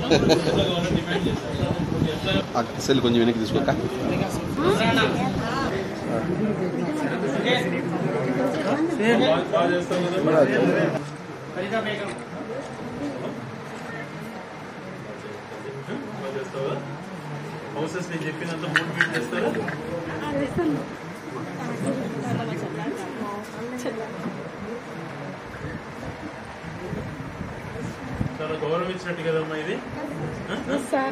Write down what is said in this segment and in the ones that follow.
ఆ సెల్ కొంచెం వెనక్కి తీసుకోక హౌసెస్ నేను చెప్పినంత మోటివేట్ చేస్తారా చాలా గౌరవం ఇచ్చినట్టు కదమ్మా ఇది సార్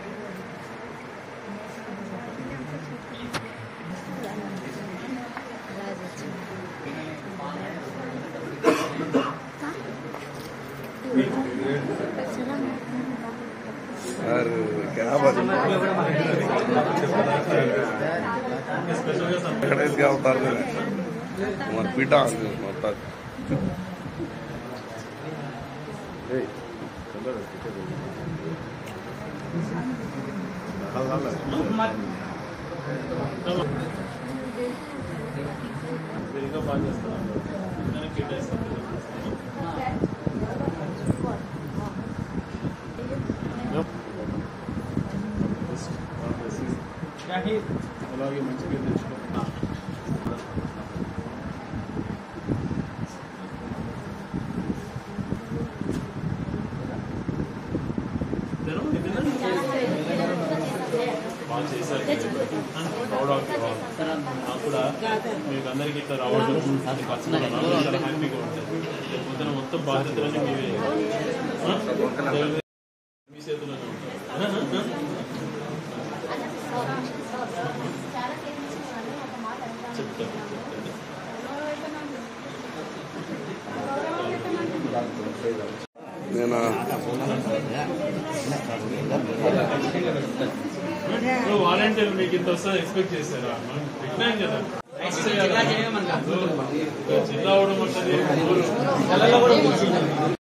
స్పెషల్గా సం- गणेश क्या उतार दे तुम्हारा पीटा उतार సరిగ్గా బాగా చేస్తాను నేను కేటాయిస్తాను అలాగే మంచిగా తెచ్చుకో ఇదేనా? ఇదేనా? బాగా చేశారు ప్రౌడ్ ఆఫ్ యూ ఆల్. నాకు కూడా మీకు అందరికి ఇట్లా రావడం అది పర్సనల్ నాకు చాలా హ్యాపీగా ఉంటుంది రేపు పొద్దున మొత్తం బాధ్యతలన్నీ మీవే ఆ? దేవుడి- మీ చేతుల్లోనే ఉంటాయి చెప్తాను చెప్తాను నేను వాలంటీర్ మీకు ఇంత వస్తుంది ఎక్స్పెక్ట్ చేస్తారా మనం పెట్టినాం కదా జిల్లా అవడం ఉంటుంది